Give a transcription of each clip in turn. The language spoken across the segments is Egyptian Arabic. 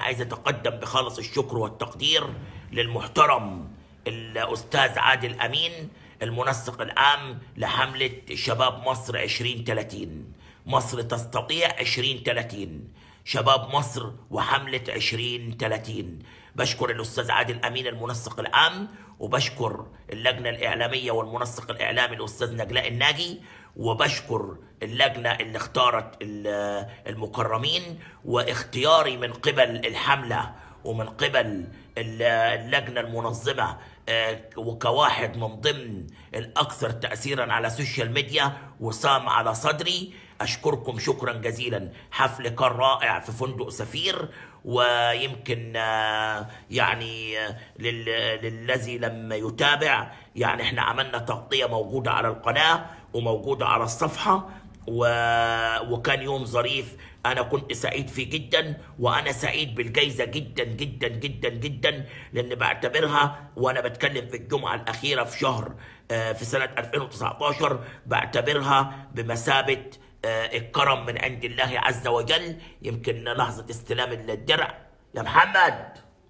عايز اتقدم بخالص الشكر والتقدير للمحترم الاستاذ عادل امين المنسق العام لحمله شباب مصر 2030 مصر تستطيع 2030 شباب مصر وحمله 2030 بشكر الاستاذ عادل امين المنسق العام وبشكر اللجنه الاعلاميه والمنسق الاعلامي الاستاذ نجلاء الناجي وبشكر اللجنه اللي اختارت ال- المكرمين واختياري من قبل الحمله ومن قبل ال- اللجنه المنظمه آه، وكواحد من ضمن الاكثر تاثيرا على السوشيال ميديا وسام على صدري اشكركم شكرا جزيلا حفل كان رائع في فندق سفير ويمكن آه، يعني آه، لل- للذي لم يتابع يعني احنا عملنا تغطيه موجوده على القناه وموجوده على الصفحه و... وكان يوم ظريف انا كنت سعيد فيه جدا وانا سعيد بالجائزه جدا جدا جدا جدا لان بعتبرها وانا بتكلم في الجمعه الاخيره في شهر آه، في سنه 2019 بعتبرها بمثابه آه، الكرم من عند الله عز وجل يمكن لحظه استلام الدرع يا محمد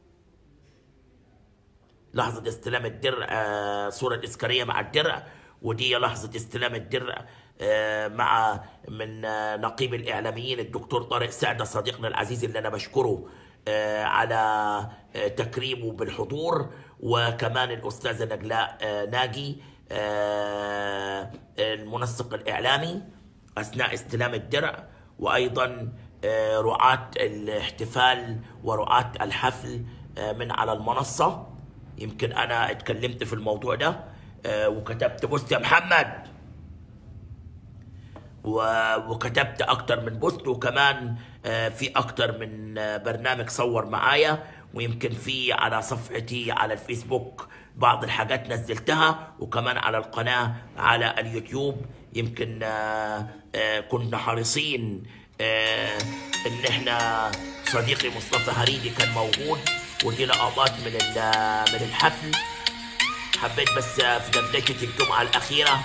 لحظة استلام الدرع آه، صورة إسكارية مع الدرع ودي لحظة استلام الدرع آه، مع من آه، نقيب الإعلاميين الدكتور طارق سعدة صديقنا العزيز اللي أنا بشكره آه، على آه، تكريمه بالحضور وكمان الأستاذة نجلاء آه، ناجي آه، المنسق الإعلامي أثناء استلام الدرع وأيضا آه، رعاة الاحتفال ورعاة الحفل آه، من على المنصة يمكن انا اتكلمت في الموضوع ده آه، وكتبت بوست يا محمد و- وكتبت اكتر من بوست وكمان آه، في اكتر من آه، برنامج صور معايا ويمكن في على صفحتي على الفيسبوك بعض الحاجات نزلتها وكمان على القناة على اليوتيوب يمكن آه، آه، كنا حريصين آه، ان احنا صديقي مصطفى هريدي كان موجود ودي لقطات من ال- من الحفل حبيت بس في دردشة الجمعة الأخيرة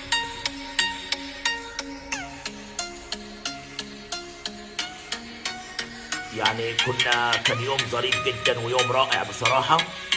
يعني كنا كان يوم ظريف جدا ويوم رائع بصراحة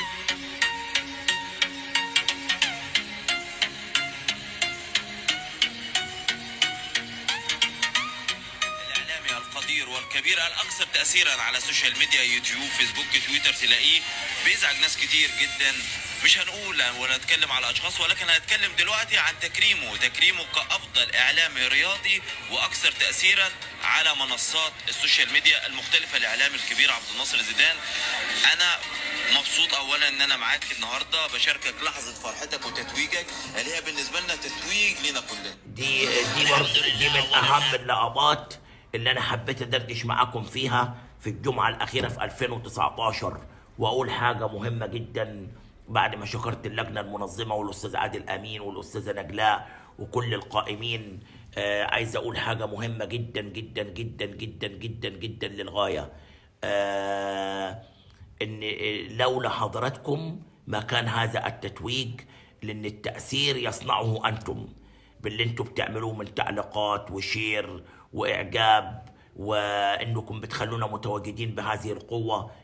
الاعلامي القدير والكبير الاكثر تاثيرا على السوشيال ميديا يوتيوب فيسبوك تويتر تلاقيه بيزعج ناس كتير جدا مش هنقول ولا نتكلم على اشخاص ولكن هنتكلم دلوقتي عن تكريمه تكريمه كافضل اعلامي رياضي واكثر تاثيرا على منصات السوشيال ميديا المختلفه الاعلامي الكبير عبد الناصر زيدان انا مبسوط اولا ان انا معاك النهارده بشاركك لحظه فرحتك وتتويجك اللي هي بالنسبه لنا تتويج لينا كلنا دي دي برضه دي من اهم اللقطات اللي انا حبيت ادردش معاكم فيها في الجمعه الاخيره في 2019 واقول حاجه مهمه جدا بعد ما شكرت اللجنه المنظمه والاستاذ عادل امين والاستاذه نجلاء وكل القائمين آه عايز اقول حاجه مهمه جدا جدا جدا جدا جدا جدا للغايه آه ان لولا حضراتكم ما كان هذا التتويج لان التاثير يصنعه انتم باللي انتم بتعملوه من تعليقات وشير واعجاب وانكم بتخلونا متواجدين بهذه القوه